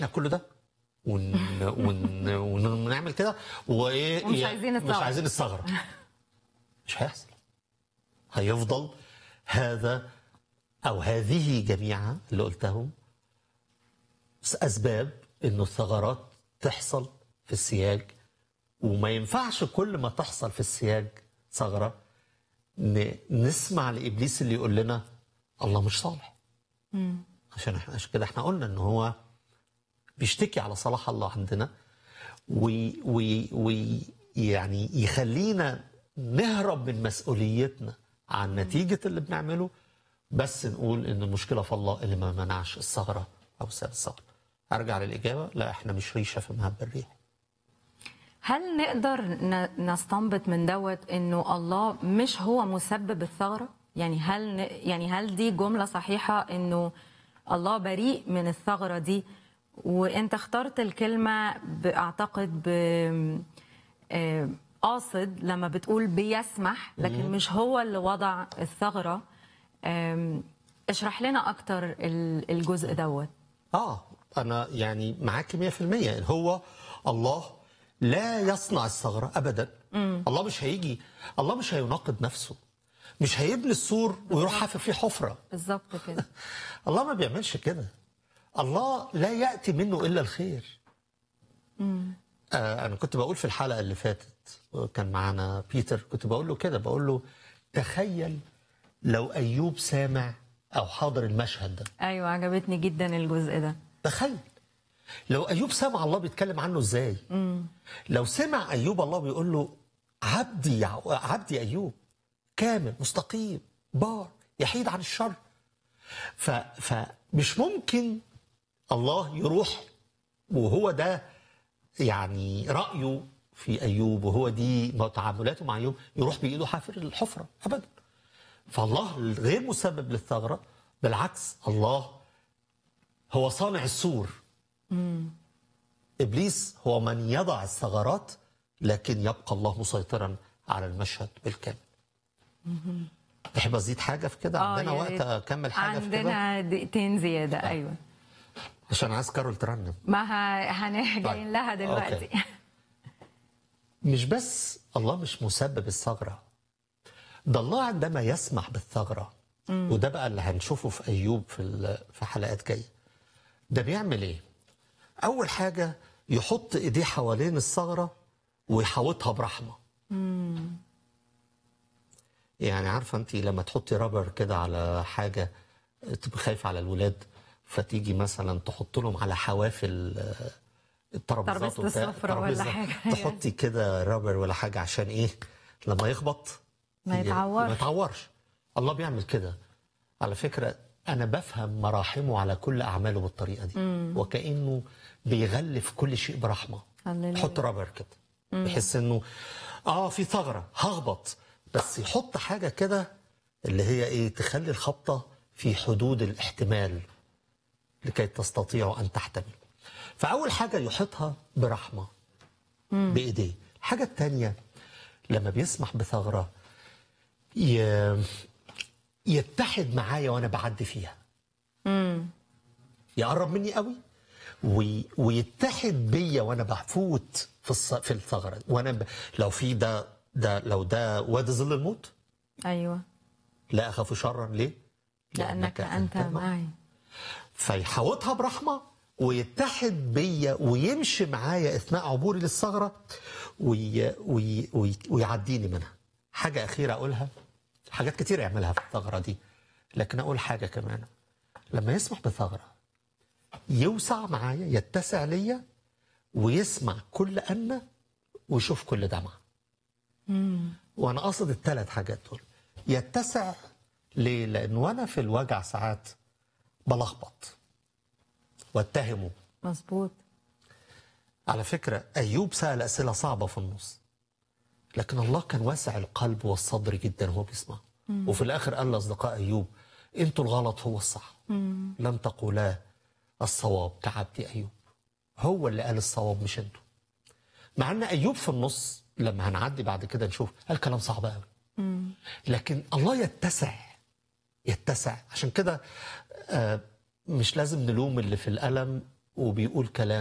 احنا كل ده ون... ون... ونعمل كده وايه ومش يعني عايزين مش الثغرة. عايزين الثغره مش هيحصل هيفضل هذا او هذه جميعها اللي قلتهم اسباب انه الثغرات تحصل في السياج وما ينفعش كل ما تحصل في السياج ثغره ن- نسمع لابليس اللي يقول لنا الله مش صالح عشان احنا عشان كده احنا قلنا ان هو بيشتكي على صلاح الله عندنا وي وي وي يعني يخلينا نهرب من مسؤوليتنا عن نتيجة اللي بنعمله بس نقول ان المشكلة في الله اللي ما منعش الثغرة او ساب الثغرة ارجع للإجابة لا احنا مش ريشة في مهب الريح هل نقدر ن- نستنبط من دوت انه الله مش هو مسبب الثغره؟ يعني هل ن- يعني هل دي جمله صحيحه انه الله بريء من الثغره دي وانت اخترت الكلمه ب- اعتقد ب آه، قاصد لما بتقول بيسمح لكن مش هو اللي وضع الثغره آم، اشرح لنا اكتر ال- الجزء دوت اه انا يعني معاك 100% هو الله لا يصنع الثغره ابدا الله مش هيجي الله مش هيناقض نفسه مش هيبني السور ويروح حافر فيه حفره بالظبط كده الله ما بيعملش كده الله لا ياتي منه الا الخير آه انا كنت بقول في الحلقه اللي فاتت كان معانا بيتر كنت بقول له كده بقول له تخيل لو ايوب سامع او حاضر المشهد ده ايوه عجبتني جدا الجزء ده تخيل لو ايوب سمع الله بيتكلم عنه ازاي لو سمع ايوب الله بيقول له عبدي يع- عبدي ايوب كامل مستقيم بار يحيد عن الشر ف فمش ممكن الله يروح وهو ده يعني رايه في ايوب وهو دي تعاملاته مع ايوب يروح بايده حافر الحفره ابدا فالله غير مسبب للثغره بالعكس الله هو صانع السور ابليس هو من يضع الثغرات لكن يبقى الله مسيطرا على المشهد بالكامل تحب ازيد حاجه في كده آه، عندنا يا وقت ريت. اكمل حاجه في كده عندنا دقيقتين زياده ايوه عشان عايز كارول ترنم ما ه- هن- طيب. جايين لها دلوقتي أوكي. مش بس الله مش مسبب الثغره ده الله عندما يسمح بالثغره وده بقى اللي هنشوفه في ايوب في ال- في حلقات جايه ده بيعمل ايه اول حاجه يحط ايديه حوالين الثغره ويحوطها برحمه يعني عارفه انت لما تحطي رابر كده على حاجه تبقى خايفه على الولاد فتيجي مثلا تحط لهم على حوافل آه، الترابيزات ترابيزة وبتاع- السفرة ولا ترابيزة. حاجة. تحطي كده رابر ولا حاجه عشان ايه لما يخبط ما ي- يتعورش. ما يتعورش الله بيعمل كده على فكره انا بفهم مراحمه على كل اعماله بالطريقه دي وكانه بيغلف كل شيء برحمه هللويا. يحط رابر كده بحيث انه اه في ثغره هخبط بس يحط حاجه كده اللي هي ايه تخلي الخبطه في حدود الاحتمال لكي تستطيعوا ان تحتملوا فاول حاجه يحيطها برحمه بايديه الحاجه الثانيه لما بيسمح بثغره ي... يتحد معايا وانا بعدي فيها يقرب مني قوي وي... ويتحد بيا وانا بفوت في الص... في الثغره وانا ب... لو في ده ده لو ده وادي ظل الموت ايوه لا اخاف شرا ليه؟ لانك انت معي فيحوطها برحمه ويتحد بيا ويمشي معايا اثناء عبوري للثغره وي... وي... وي... ويعديني منها. حاجه اخيره اقولها حاجات كتير يعملها في الثغره دي لكن اقول حاجه كمان لما يسمح بثغره يوسع معايا يتسع ليا ويسمع كل أن ويشوف كل دمعة وأنا قصد الثلاث حاجات دول يتسع ليه؟ لأن وأنا في الوجع ساعات بلخبط واتهمه مظبوط على فكرة أيوب سأل أسئلة صعبة في النص لكن الله كان واسع القلب والصدر جدا وهو بيسمع وفي الآخر قال لأصدقاء أيوب أنتوا الغلط هو الصح لم تقولا الصواب كعبد أيوب هو اللي قال الصواب مش أنتوا مع أن أيوب في النص لما هنعدي بعد كده نشوف قال كلام صعب قوي لكن الله يتسع يتسع عشان كده آه، مش لازم نلوم اللي في الألم وبيقول كلام